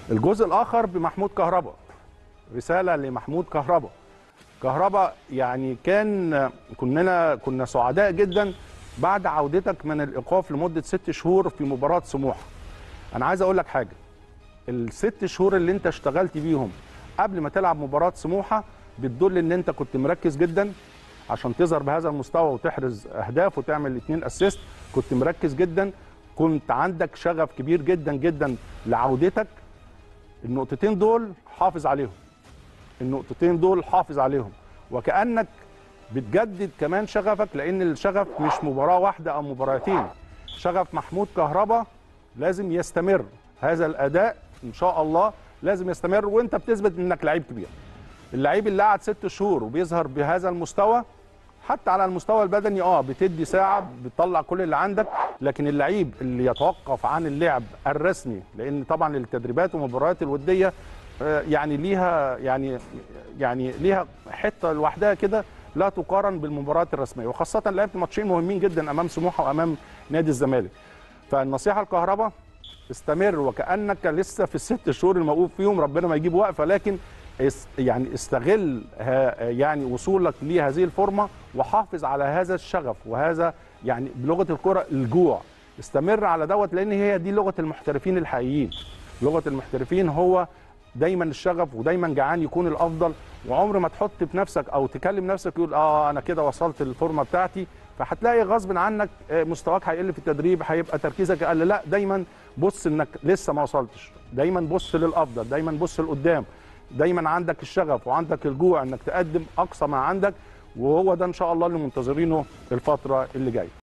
الجزء الاخر بمحمود كهربا رساله لمحمود كهربا كهربا يعني كان كنا كنا سعداء جدا بعد عودتك من الايقاف لمده ست شهور في مباراه سموحه انا عايز اقول لك حاجه الست شهور اللي انت اشتغلت بيهم قبل ما تلعب مباراه سموحه بتدل ان انت كنت مركز جدا عشان تظهر بهذا المستوى وتحرز اهداف وتعمل اتنين اسيست كنت مركز جدا كنت عندك شغف كبير جدا جدا لعودتك النقطتين دول حافظ عليهم النقطتين دول حافظ عليهم وكانك بتجدد كمان شغفك لان الشغف مش مباراه واحده او مباراتين شغف محمود كهربا لازم يستمر هذا الاداء ان شاء الله لازم يستمر وانت بتثبت انك لعيب كبير اللعيب اللي قعد ست شهور وبيظهر بهذا المستوى حتى على المستوى البدني اه بتدي ساعه بتطلع كل اللي عندك لكن اللعيب اللي يتوقف عن اللعب الرسمي لان طبعا التدريبات والمباريات الوديه آه، يعني ليها يعني يعني ليها حته لوحدها كده لا تقارن بالمباريات الرسميه وخاصه لعبت ماتشين مهمين جدا امام سموحه وامام نادي الزمالك فالنصيحه الكهرباء استمر وكانك لسه في الست شهور الموقوف فيهم ربنا ما يجيب وقفه لكن اس يعني استغل ها- يعني وصولك لهذه الفورمه وحافظ على هذا الشغف وهذا يعني بلغه الكره الجوع استمر على دوت لان هي دي لغه المحترفين الحقيقيين لغه المحترفين هو دايما الشغف ودايما جعان يكون الافضل وعمر ما تحط في نفسك او تكلم نفسك يقول اه انا كده وصلت للفورمه بتاعتي فهتلاقي غصب عنك آه، مستواك هيقل في التدريب هيبقى تركيزك اقل لا دايما بص انك لسه ما وصلتش دايما بص للافضل دايما بص لقدام دايما عندك الشغف وعندك الجوع انك تقدم اقصى ما عندك وهو ده ان شاء الله اللي منتظرينه الفتره اللي جايه